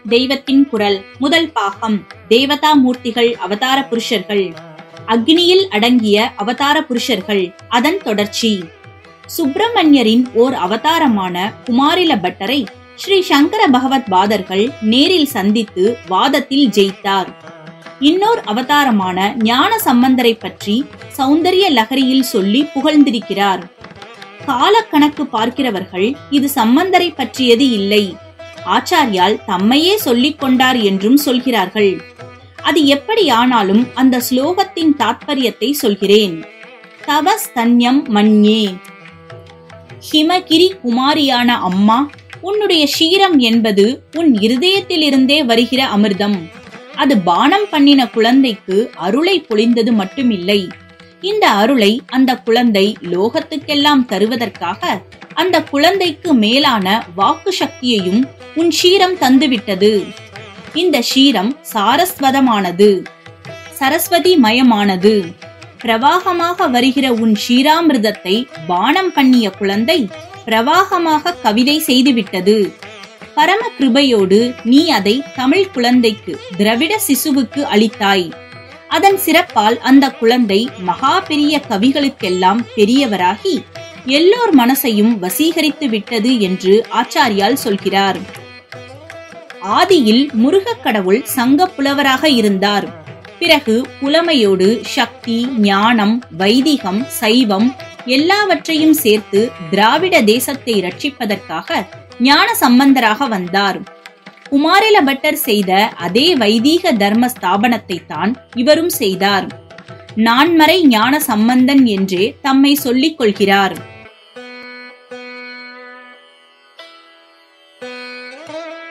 தெய்வத்தின் குரல் முதல் பாகம் தேவதா மூர்த்திகள் அவதார புருஷர்கள் அக்னியில் அடங்கிய அவதார புருஷர்கள் அதன் தொடர்ச்சி சுப்பிரமணியரின் ஓர் அவதாரமான குமாரில பட்டரை ஸ்ரீ சங்கர பகவத் பாதர்கள் நேரில் சந்தித்து வாதத்தில் ஜெயித்தார் இன்னொரு அவதாரமான ஞான சம்பந்தரை பற்றி சௌந்தரிய லகரியில் சொல்லி புகழ்ந்திருக்கிறார் காலக்கணக்கு பார்க்கிறவர்கள் இது சம்பந்தரை பற்றியது இல்லை ஆச்சாரியால் தம்மையே சொல்லிக் கொண்டார் என்றும் சொல்கிறார்கள் அது எப்படியானாலும் அந்த ஸ்லோகத்தின் தாத்பரியத்தை சொல்கிறேன் தவ ஸ்தன்யம் மன்யே ஹிமகிரி குமாரியான அம்மா உன்னுடைய ஷீரம் என்பது உன் இருதயத்திலிருந்தே வருகிற அமிர்தம் அது பானம் பண்ணின குழந்தைக்கு அருளை பொழிந்தது மட்டுமில்லை இந்த அருளை அந்த குழந்தை லோகத்துக்கெல்லாம் தருவதற்காக அந்த குழந்தைக்கு மேலான வாக்கு சக்தியையும் உன் ஷீரம் தந்துவிட்டது இந்த ஷீரம் சாரஸ்வதமானது சரஸ்வதி மயமானது பிரவாகமாக வருகிற உன் ஷீராமிர்தத்தை பானம் பண்ணிய குழந்தை பிரவாகமாக கவிதை செய்துவிட்டது பரம கிருபையோடு நீ அதை தமிழ் குழந்தைக்கு திரவிட சிசுவுக்கு அளித்தாய் அதன் சிறப்பால் அந்த குழந்தை மகா பெரிய கவிகளுக்கெல்லாம் பெரியவராகி எல்லோர் மனசையும் வசீகரித்து விட்டது என்று ஆச்சாரியால் சொல்கிறார் ஆதியில் முருகக் கடவுள் சங்க புலவராக இருந்தார் பிறகு புலமையோடு சக்தி ஞானம் வைதிகம் சைவம் எல்லாவற்றையும் சேர்த்து திராவிட தேசத்தை ரட்சிப்பதற்காக ஞான சம்பந்தராக வந்தார் குமாரில பட்டர் செய்த அதே வைதீக தர்ம ஸ்தாபனத்தை தான் இவரும் செய்தார் நான்மறை ஞான சம்பந்தன் என்றே தம்மை சொல்லிக் கொள்கிறார்